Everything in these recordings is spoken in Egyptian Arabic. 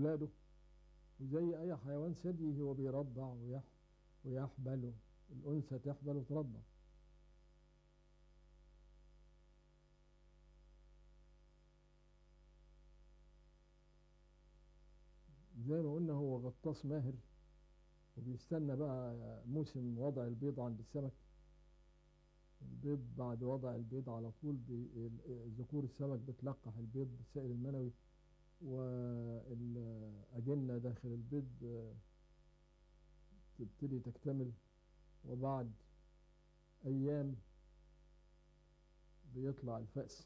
أولاده وزي أي حيوان ثدي هو بيرضع ويح ويحبل الأنثى تحبل وترضع زي ما قلنا هو غطاس ماهر وبيستنى بقى موسم وضع البيض عند السمك البيض بعد وضع البيض على طول بي- ذكور السمك بتلقح البيض بالسائل المنوي والأجنة داخل البيض آه، تبتدي تكتمل وبعد أيام بيطلع الفأس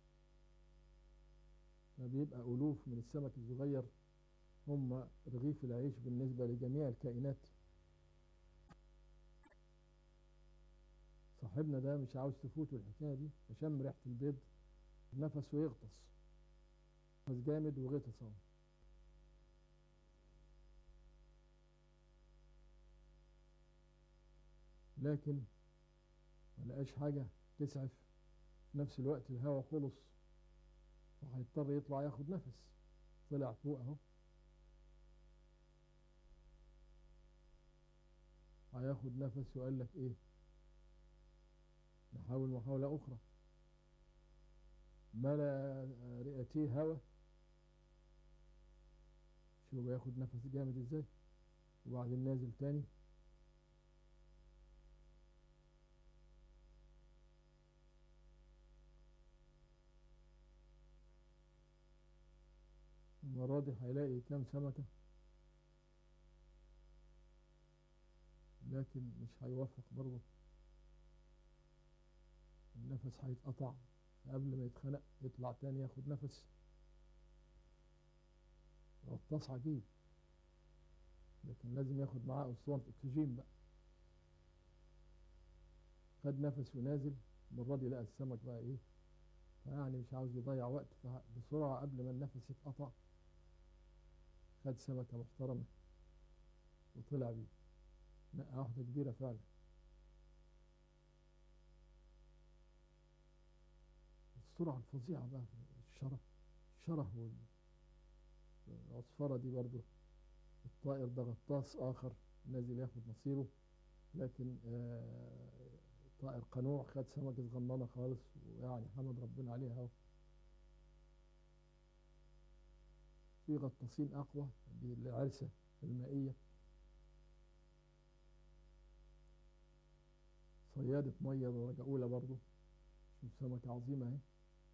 فبيبقى ألوف من السمك الصغير هم رغيف العيش بالنسبة لجميع الكائنات صاحبنا ده مش عاوز تفوته الحكاية دي فشم ريحة البيض نفس ويغطس نفس جامد وغطس اهو لكن ما لقاش حاجة تسعف في نفس الوقت الهواء خلص وهيضطر يطلع ياخد نفس طلع فوق اهو هياخد نفس وقال لك ايه نحاول محاولة أخرى ملأ رئتيه هوا شوف بياخد نفس جامد ازاي وبعدين نازل تاني المرة دي هيلاقي كام سمكة لكن مش هيوفق برضه النفس هيتقطع قبل ما يتخنق يطلع تاني ياخد نفس غطاس عجيب لكن لازم ياخد معاه اسطوانة اكسجين بقى خد نفس ونازل المرة دي لقى السمك بقى ايه فيعني مش عاوز يضيع وقت بسرعة قبل ما النفس يتقطع خد سمكة محترمة وطلع بيه نقة واحدة كبيرة فعلا السرعة الفظيعة بقى في الشره الشره والعصفرة دي برضو الطائر ده غطاس آخر نازل ياخد نصيبه لكن آه طائر قنوع خد سمكة صغننة خالص ويعني حمد ربنا عليها اهو في غطاسين أقوى دي العرسة المائية صيادة مية درجة أولى برضو شوف سمكة عظيمة اهي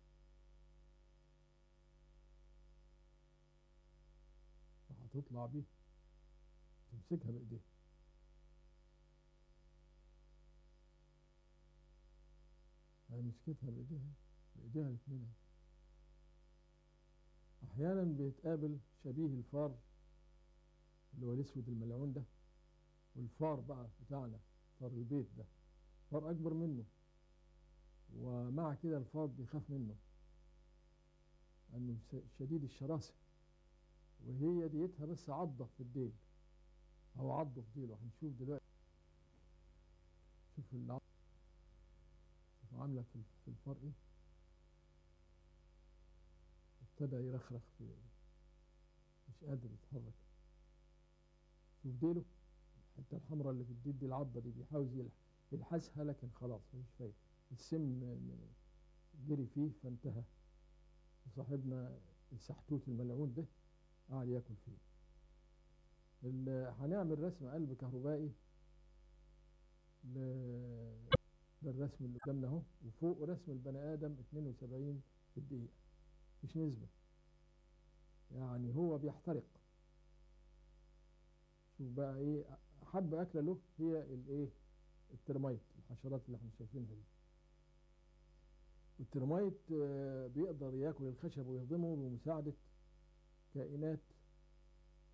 هتطلع بيه تمسكها بإيديها هي مسكتها بإيديها بإيديها الاثنين أحيانا بيتقابل شبيه الفار اللي هو الأسود الملعون ده والفار بقى بتاعنا فار البيت ده فار أكبر منه ومع كده الفار بيخاف منه أنه شديد الشراسة وهي ديتها بس عضة في الديل أو عضه في ديله هنشوف دلوقتي شوف العضة شوف عاملة في الفار إيه ابتدى يرخرخ في مش قادر يتحرك شوف ديله الحتة الحمراء اللي في الديل دي العضة دي بيحاول يلحسها لكن خلاص مفيش فايدة السم جري فيه فانتهى وصاحبنا السحتوت الملعون ده قاعد ياكل فيه هنعمل رسم قلب كهربائي للرسم اللي قدامنا اهو وفوق رسم البني ادم 72 في الدقيقة مش نسبة يعني هو بيحترق شوف بقى ايه حب اكلة له هي الايه الترميت الحشرات اللي احنا شايفينها دي والترميت بيقدر ياكل الخشب ويهضمه بمساعدة كائنات